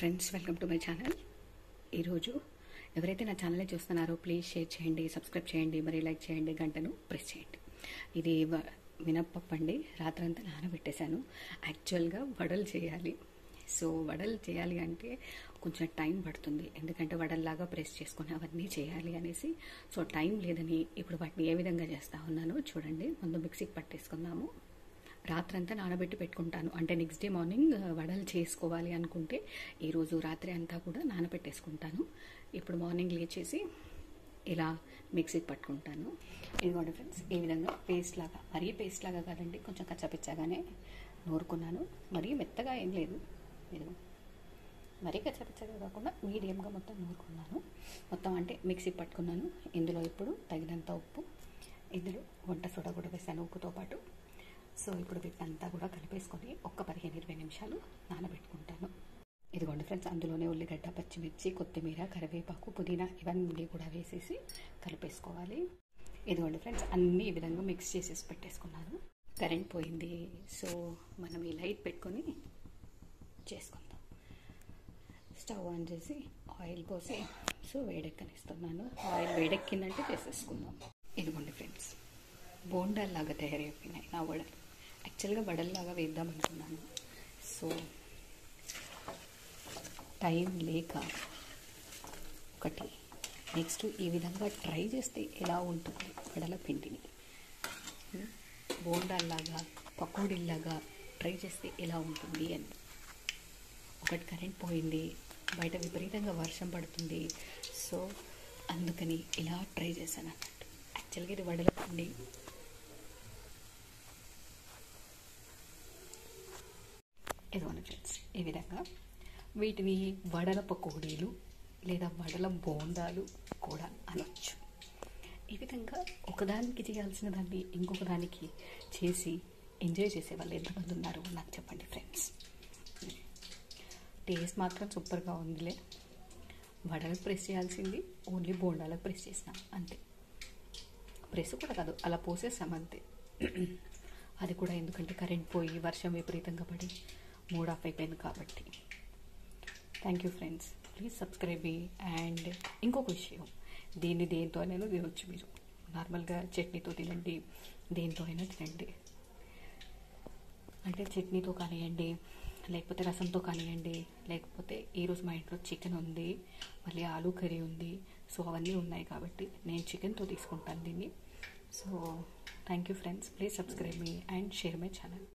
Friends welcome to my channel ఈరోజు ఎవరైతే నా ఛానల్ని చూస్తున్నారో ప్లీజ్ షేర్ చేయండి సబ్స్క్రైబ్ చేయండి మరి లైక్ చేయండి గంటను ప్రెస్ చేయండి ఇది వ- మినప్పప్పు అండి రాత్రంతా నానబెట్టేశాను యాక్చువల్గా వడలు చేయాలి సో వడలు చేయాలి అంటే కొంచెం టైం పడుతుంది ఎందుకంటే వడల్లాగా ప్రెస్ చేసుకొని అవన్నీ చేయాలి అనేసి సో టైం లేదని ఇప్పుడు వాటిని ఏ విధంగా చేస్తా ఉన్నానో చూడండి ముందు మిక్సీకి పట్టేసుకుందాము రాత్రంతా నానబెట్టి పెట్టుకుంటాను అంటే నెక్స్ట్ డే మార్నింగ్ ఆ, వడలు చేసుకోవాలి అనుకుంటే ఈరోజు రాత్రి అంతా కూడా నానబెట్టేసుకుంటాను ఇప్పుడు మార్నింగ్ లేచేసి ఇలా మిక్సీకి పట్టుకుంటాను ఇదిగోండి ఫ్రెండ్స్ ఈ విధంగా పేస్ట్ లాగా మరీ పేస్ట్ లాగా కాదండి కొంచెం కచ్చపిచ్చగానే నూరుకున్నాను మరీ మెత్తగా ఏం లేదు ఇదిగో మరీ కచ్చపిచ్చగా కాకుండా మీడియంగా మొత్తం నూరుకున్నాను మొత్తం అంటే మిక్సీ పట్టుకున్నాను ఇందులో ఇప్పుడు తగినంత ఉప్పు ఇందులో వంట సోడా కూడా వేసాను ఉప్పుతో పాటు సో ఇప్పుడు వీటంతా కూడా కలిపేసుకొని ఒక్క పదిహేను ఇరవై నిమిషాలు నానబెట్టుకుంటాను ఇదిగోండి ఫ్రెండ్స్ అందులోనే ఉల్లిగడ్డ పచ్చిమిర్చి కొత్తిమీర కరివేపాకు పుదీనా ఇవన్నీ కూడా వేసేసి కలిపేసుకోవాలి ఇదిగోండి ఫ్రెండ్స్ అన్నీ ఈ విధంగా మిక్స్ చేసేసి పెట్టేసుకున్నాను కరెంట్ పోయింది సో మనం ఈ లైట్ పెట్టుకొని చేసుకుందాం స్టవ్ ఆన్ చేసి ఆయిల్ పోసి సో వేడెక్కనిస్తున్నాను ఆయిల్ వేడెక్కిందంటే చేసేసుకుందాం ఇదిగోండి ఫ్రెండ్స్ బోండాల్లాగా తయారైపోయినాయి నా వడలు యాక్చువల్గా వడల్లాగా వేద్దాం అనుకున్నాను సో టైం లేక ఒకటి నెక్స్ట్ ఈ విధంగా ట్రై చేస్తే ఎలా ఉంటుంది వడల పిండిని ఉం? బోండాల్లాగా పకోడీల్లాగా ట్రై చేస్తే ఎలా ఉంటుంది అని ఒకటి కరెంట్ పోయింది బయట విపరీతంగా వర్షం పడుతుంది సో అందుకని ఇలా ట్రై చేశాను అన్నట్టు యాక్చువల్గా ఇది వడల పిండి ఇదిగోండి ఫ్రెండ్స్ ఈ విధంగా వీటిని వడల పకోడీలు లేదా వడల బోండాలు కూడా అనొచ్చు ఈ విధంగా ఒకదానికి చేయాల్సిన దాన్ని ఇంకొక దానికి చేసి ఎంజాయ్ చేసే వాళ్ళు ఎంతమంది ఉన్నారు నాకు చెప్పండి ఫ్రెండ్స్ టేస్ట్ మాత్రం సూపర్గా ఉందిలే వడలకు ప్రెస్ చేయాల్సింది ఓన్లీ బోండాలకు ప్రెస్ చేసిన అంతే ప్రెస్ కూడా కాదు అలా పోసేసాం అంతే అది కూడా ఎందుకంటే కరెంట్ పోయి వర్షం విపరీతంగా పడి మూడ్ ఆఫ్ అయిపోయింది కాబట్టి thank you friends please subscribe మీ అండ్ ఇంకొక విషయం దీన్ని దేంతో అయినా తినొచ్చు మీరు నార్మల్గా చట్నీతో తినండి దేంతో అయినా తినండి అంటే చట్నీతో కానివ్వండి లేకపోతే రసంతో కానివ్వండి లేకపోతే ఈరోజు మా ఇంట్లో చికెన్ ఉంది మళ్ళీ ఆలూ కర్రీ ఉంది సో అవన్నీ ఉన్నాయి కాబట్టి నేను చికెన్తో తీసుకుంటాను దీన్ని so thank you friends please subscribe మీ అండ్ షేర్ మై ఛానల్